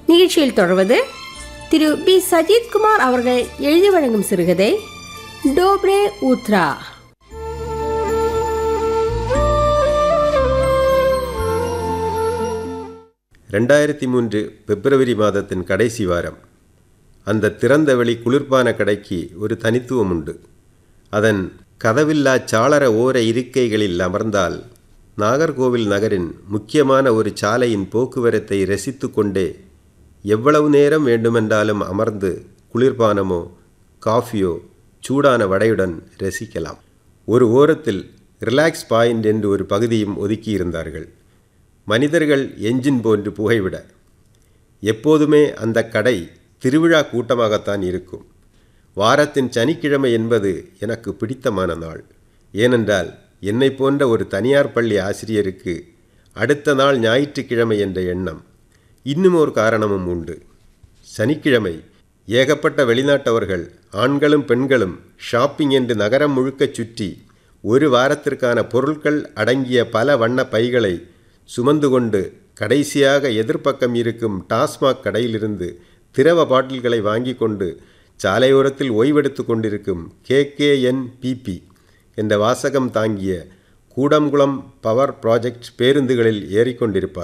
நிகழ்ச்சியில் தொடர்வது திரு பி சஜித்குமார் அவர்கள் எழுதி வழங்கும் சிறுகதை டோப்ரே ஊத்ரா ரெண்டாயிரத்தி மூன்று பிப்ரவரி மாதத்தின் கடைசி வாரம் அந்த திறந்த வெளி குளிர்பான கடைக்கு ஒரு தனித்துவம் உண்டு அதன் கதவில்லா சாளர ஓர இருக்கைகளில் அமர்ந்தால் நாகர்கோவில் நகரின் முக்கியமான ஒரு சாலையின் போக்குவரத்தை ரசித்து கொண்டே எவ்வளவு நேரம் வேண்டுமென்றாலும் அமர்ந்து குளிர்பானமோ காஃபியோ சூடான வடையுடன் ரசிக்கலாம் ஒரு ஓரத்தில் ரிலாக்ஸ் பாயிண்ட் என்று ஒரு பகுதியும் ஒதுக்கியிருந்தார்கள் மனிதர்கள் என்ஜின் போன்று புகைவிட எப்போதுமே அந்த கடை திருவிழா கூட்டமாகத்தான் இருக்கும் வாரத்தின் சனிக்கிழமை என்பது எனக்கு பிடித்தமான நாள் ஏனென்றால் என்னை போன்ற ஒரு தனியார் பள்ளி ஆசிரியருக்கு அடுத்த நாள் ஞாயிற்றுக்கிழமை என்ற எண்ணம் இன்னும் ஒரு காரணமும் உண்டு சனிக்கிழமை ஏகப்பட்ட வெளிநாட்டவர்கள் ஆண்களும் பெண்களும் ஷாப்பிங் என்று நகரம் முழுக்கச் சுற்றி ஒரு வாரத்திற்கான பொருட்கள் அடங்கிய பல வண்ண பைகளை சுமந்து கொண்டு கடைசியாக எதிர்ப்பக்கம் இருக்கும் டாஸ்மாக் கடையிலிருந்து திரவ பாட்டில்களை வாங்கி கொண்டு சாலையோரத்தில் ஓய்வெடுத்து கொண்டிருக்கும் கேகேஎன்பிபி என்ற வாசகம் தாங்கிய கூடம்குளம் பவர் ப்ராஜெக்ட் பேருந்துகளில் ஏறிக்கொண்டிருப்பார்